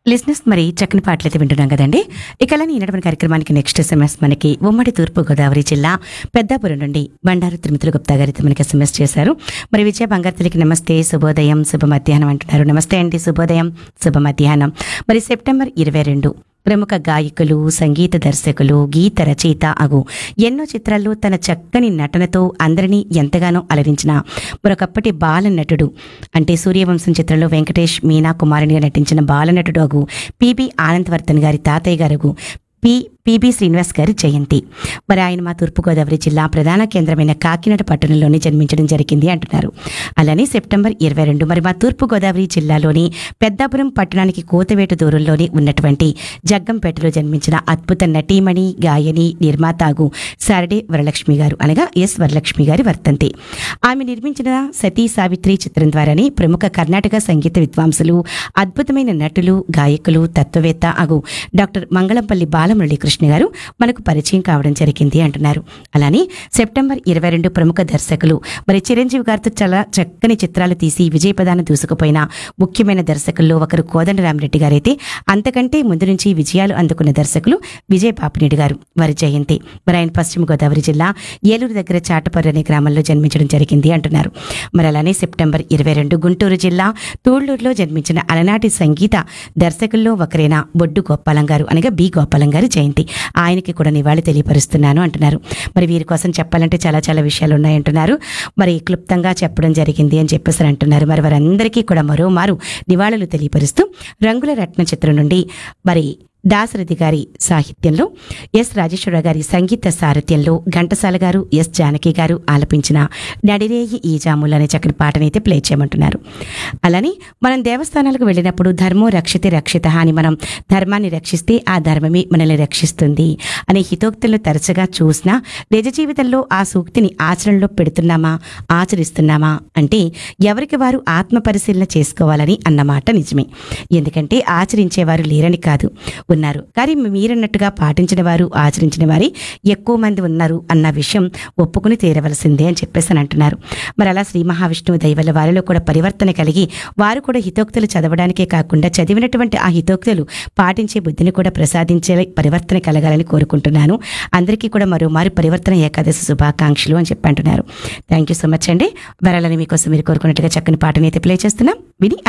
లిస్నెస్ మరి చక్కని పాటలు అయితే వింటున్నాం కదండి ఇక అలానే ఈనాటి కార్యక్రమానికి నెక్స్ట్ ఎస్ఎంఎస్ మనకి ఉమ్మడి తూర్పు గోదావరి జిల్లా పెద్దాపురం నుండి బండారు తిరుమతుల గుప్తా గారు అయితే మనకి ఎస్ఎంఎస్ చేశారు మరి విజయ బంగారుతలికి నమస్తే శుభోదయం శుభ మధ్యాహ్నం అంటున్నారు నమస్తే అండి శుభోదయం శుభ మధ్యాహ్నం మరి సెప్టెంబర్ ఇరవై రెండు ప్రముఖ గాయకులు సంగీత దర్శకులు గీత రచయిత అగు ఎన్నో చిత్రాల్లో తన చక్కని నటనతో అందరినీ ఎంతగానో అలరించిన మరొకప్పటి బాల నటుడు అంటే సూర్యవంశం చిత్రంలో వెంకటేష్ మీనా కుమారునిగా నటించిన బాలనటుడు అగు పిబి ఆనందవర్ధన్ గారి తాతయ్య గారు పి పిబి శ్రీనివాస్ గారి జయంతి మరి ఆయన మా తూర్పుగోదావరి జిల్లా ప్రధాన కేంద్రమైన కాకినాడ పట్టణంలోనే జన్మించడం జరిగింది అంటున్నారు అలానే సెప్టెంబర్ ఇరవై రెండు మరి మా తూర్పుగోదావరి జిల్లాలోని పెద్దాపురం పట్టణానికి కోతవేటు దూరంలోనే ఉన్నటువంటి జగ్గంపేటలో జన్మించిన అద్భుత నటీమణి గాయని నిర్మాతాగు సారడే వరలక్ష్మి గారు అనగా ఎస్ వరలక్ష్మి గారి వర్తంతి ఆమె నిర్మించిన సతీ సావిత్రి చిత్రం ద్వారానే ప్రముఖ కర్ణాటక సంగీత విద్వాంసులు అద్భుతమైన నటులు గాయకులు తత్వవేత్త అగు డాక్టర్ మంగళంపల్లి బాలమురళీకృష్ణ గారు మనకు పరిచయం కావడం జరిగింది అంటున్నారు అలానే సెప్టెంబర్ ఇరవై రెండు ప్రముఖ దర్శకులు మరి చిరంజీవి గారితో చాలా చక్కని చిత్రాలు తీసి విజయపదాన్ని దూసుకుపోయిన ముఖ్యమైన దర్శకుల్లో ఒకరు కోదండరామిరెడ్డి గారైతే అంతకంటే ముందు నుంచి విజయాలు అందుకున్న దర్శకులు విజయ పాపినేడు గారు వారి జయంతి మరి ఆయన పశ్చిమ గోదావరి జిల్లా ఏలూరు దగ్గర చాటపర్రు అనే గ్రామంలో జన్మించడం జరిగింది అంటున్నారు మరి అలానే సెప్టెంబర్ ఇరవై రెండు గుంటూరు జిల్లా తూళ్లూరులో జన్మించిన అలనాటి సంగీత దర్శకుల్లో ఒకరైన బొడ్డు గోపాలం గారు అనగా బి గోపాలం గారి జయంతి ఆయనకి కూడా నివాళి తెలియపరుస్తున్నాను అంటున్నారు మరి వీరి కోసం చెప్పాలంటే చాలా చాలా విషయాలు ఉన్నాయంటున్నారు మరి క్లుప్తంగా చెప్పడం జరిగింది అని చెప్పేసి అంటున్నారు మరి వారందరికీ కూడా మరోమారు నివాళులు తెలియపరుస్తూ రంగుల రత్న చిత్రం నుండి మరి దాసరథి గారి సాహిత్యంలో ఎస్ రాజేశ్వర గారి సంగీత సారథ్యంలో ఘంటసాల గారు ఎస్ జానకి గారు ఆలపించిన నడిరేయి ఈ జాములు అనే చక్కని పాటనైతే ప్లే చేయమంటున్నారు అలానే మనం దేవస్థానాలకు వెళ్ళినప్పుడు ధర్మో రక్షితే రక్షిత అని మనం ధర్మాన్ని రక్షిస్తే ఆ ధర్మమే మనల్ని రక్షిస్తుంది అనే హితోక్తులను తరచుగా చూసినా నిజ జీవితంలో ఆ సూక్తిని ఆచరణలో పెడుతున్నామా ఆచరిస్తున్నామా అంటే ఎవరికి వారు ఆత్మ పరిశీలన చేసుకోవాలని అన్నమాట నిజమే ఎందుకంటే ఆచరించేవారు లేరని కాదు ఉన్నారు కానీ మీరన్నట్టుగా పాటించిన వారు ఆచరించిన వారి ఎక్కువ మంది ఉన్నారు అన్న విషయం ఒప్పుకుని తీరవలసిందే అని చెప్పేసి అని అంటున్నారు మరి అలా శ్రీ మహావిష్ణువు దైవల వారిలో కూడా పరివర్తన కలిగి వారు కూడా హితోక్తులు చదవడానికే కాకుండా చదివినటువంటి ఆ హితోక్తులు పాటించే బుద్ధిని కూడా ప్రసాదించే పరివర్తన కలగాలని కోరుకుంటున్నాను అందరికీ కూడా మరోమారు పరివర్తన ఏకాదశి శుభాకాంక్షలు అని చెప్పి అంటున్నారు థ్యాంక్ యూ సో మచ్ అండి వరాలని మీకోసం మీరు కోరుకున్నట్టుగా చక్కని పాటని అయితే ప్లే చేస్తున్నాం విని